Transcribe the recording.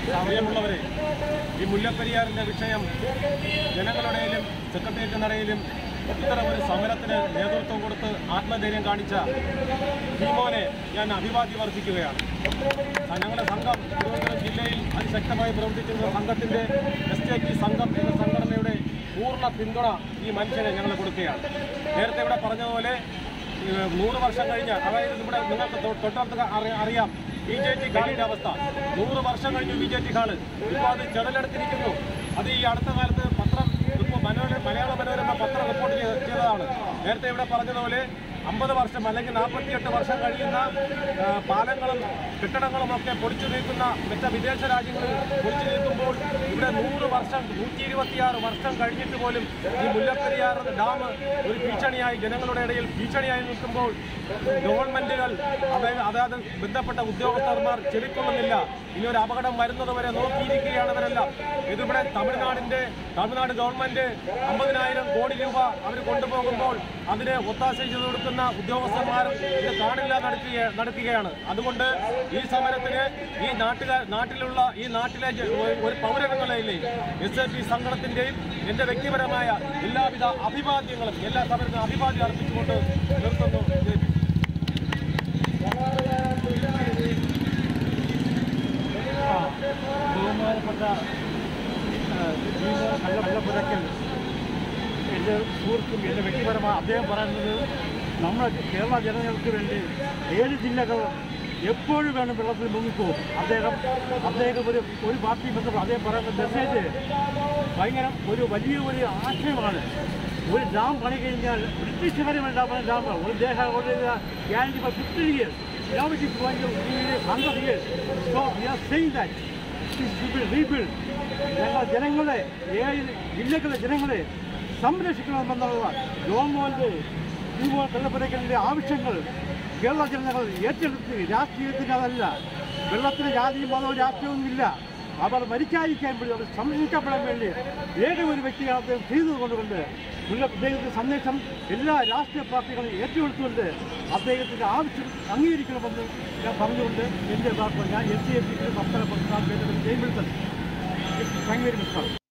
പ്രിയമുള്ളവരെ ഈ മുല്ലപ്പെരിയാറിന്റെ വിഷയം ജനങ്ങളുടെയിലും സെക്രട്ടേറിയറ്റ് നടയിലും ഇത്തരം ഒരു സമരത്തിന് നേതൃത്വം കൊടുത്ത് ആത്മധൈര്യം കാണിച്ച ഭീമോനെ ഞാൻ അഭിവാദ്യം അർപ്പിക്കുകയാണ് ആ, ഞങ്ങളുടെ സംഘം തിരുവനന്തപുരം ജില്ലയിൽ അതിശക്തമായി പ്രവർത്തിച്ചിരുന്ന സംഘത്തിന്റെ എസ് ജെ പി സംഘം എന്ന സംഘടനയുടെ പൂർണ്ണ പിന്തുണ ഈ മനുഷ്യനെ ഞങ്ങൾ കൊടുക്കുകയാണ് നേരത്തെ ഇവിടെ പറഞ്ഞതുപോലെ ഏഹ്, നൂറ് വർഷം കഴിഞ്ഞ് അതായത് ഇവിടെ നിങ്ങൾക്ക് തൊ- തൊട്ടടുത്ത് അറി- അറിയാം ബി ജെ ടി ഹാളിന്റെ അവസ്ഥ നൂറ് വർഷം കഴിഞ്ഞു ബി ജെ ടി ഹാള് ഇപ്പോൾ അത് ചെതലെടുത്തിരിക്കുന്നു അത് ഈ അടുത്ത കാലത്ത് പത്രം ഇപ്പോൾ മനോര മലയാള മനോരമ പത്രം റിപ്പോർട്ട് ചെയ്ത- ചെയ്തതാണ് നേരത്തെ ഇവിടെ പറഞ്ഞതുപോലെ അമ്പത് വർഷം അല്ലെങ്കിൽ നാൽപ്പത്തിയെട്ട് വർഷം കഴിയുന്ന ആ, പാലങ്ങളും കെട്ടിടങ്ങളും ഒക്കെ പൊളിച്ചു നീക്കുന്ന മറ്റ വിദേശ രാജ്യങ്ങളിൽ പൊളിച്ചു നീക്കുമ്പോൾ ഇവിടെ നൂറ് വർഷം നൂറ്റി ഇരുപത്തിയാറ് വർഷം കഴിഞ്ഞിട്ട് പോലും ഈ മുല്ലപ്പെരിയാർ ഡാം ഒരു ഭീഷണിയായി ജനങ്ങളുടെ ഇടയിൽ ഭീഷണിയായി നിൽക്കുമ്പോൾ ഗവൺമെന്റുകൾ അതായത് അതായത് ബന്ധപ്പെട്ട ഉദ്യോഗസ്ഥന്മാർ ചെവിക്കൊള്ളുന്നില്ല ഇനി ഒരു അപകടം വരുന്നത് വരെ നോക്കിയിരിക്കുകയാണ് ഇവരെല്ലാം ഇതിവിടെ തമിഴ്നാടിന്റെ തമിഴ്നാട് ഗവൺമെന്റ് അമ്പതിനായിരം കോടി രൂപ അവർ കൊണ്ടുപോകുമ്പോൾ അതിന് ഒത്താശ ചെയ്തു കൊടുക്കുന്ന ഉദ്യോഗസ്ഥന്മാർ ഇത് കാണില്ല നടക്കുക നടക്കുകയാണ് അതുകൊണ്ട് ഈ സമരത്തിന് ഈ നാട്ടിലെ നാട്ടിലുള്ള ഈ നാട്ടിലെ ജ- ഒരു- ഒരു പൗരൻ എന്ന നിലയിൽ എസ് എ പി സംഘടനത്തിന്റെയും എന്റെ വ്യക്തിപരമായ എല്ലാവിധ അഭിവാദ്യങ്ങളും എല്ലാ സമരത്തിനും അഭിവാദ്യം അർപ്പിച്ചുകൊണ്ട് നിർത്തുന്നു ജയ് ഭീം. ബഹുമാനപ്പെട്ട കള്ളപ്പുരക്കൽ എൻ്റെ സുഹൃത്തും എൻ്റെ വ്യക്തിപരമായ അദ്ദേഹം പറയുന്നത് നമ്മുടെ കേരള ജനങ്ങൾക്ക് വേണ്ടി ഏഴ് ജില്ലകൾ എപ്പോഴും വേണം വെള്ളത്തിൽ മുങ്ങിപ്പോകും അദ്ദേഹം അദ്ദേഹം ഒരു ഒരു പാർട്ടി ബന്ധപ്പെട്ട് അദ്ദേഹം പറയുന്ന മെസ്സേജ് ഭയങ്കര ഒരു വലിയ ഒരു ആശയമാണ് ഒരു ഡാം പണി കഴിഞ്ഞാൽ ബ്രിട്ടീഷുകാരെ ഉണ്ടാക്കുന്ന ഡാം ഒരു ദേഹം guarantee for fifteen years Now it is going to be 100 years. So we are saying that it should be rebuilt. ഞങ്ങൾ ജനങ്ങളെ ഏഴ് ജില്ലകളിലെ ജനങ്ങളെ സംരക്ഷിക്കണമെന്നുള്ള ഗവൺമെന്റ് ഭൂമോ വെള്ളപ്പുരക്കലിന്റെ ആവശ്യങ്ങൾ കേരള ജനങ്ങൾ ഏറ്റെടുത്ത് രാഷ്ട്രീയത്തിന് അതല്ല വെള്ളത്തിന് ജാതിയും മതവും രാഷ്ട്രീയവും ഇല്ല അവർ മരിക്കാതിരിക്കാൻ വേണ്ടി അവർ സംരക്ഷിക്കപ്പെടാൻ വേണ്ടി ഏക ഒരു വ്യക്തിയാണ് അദ്ദേഹം ചെയ്തതുകൊണ്ടുകൊണ്ട് മുല്ല അദ്ദേഹത്തിന്റെ സന്ദേശം എല്ലാ രാഷ്ട്രീയ പാർട്ടികളും ഏറ്റെടുത്തുകൊണ്ട് അദ്ദേഹത്തിന്റെ ആവശ്യം അംഗീകരിക്കണമെന്ന് ഞാൻ പറഞ്ഞുകൊണ്ട് എൻ്റെ വാക്കുകൾ ഞാൻ എസ് സി എസ് സി സംസ്ഥാന പ്രസ്ഥാന ജയ് Milton thank you very much sir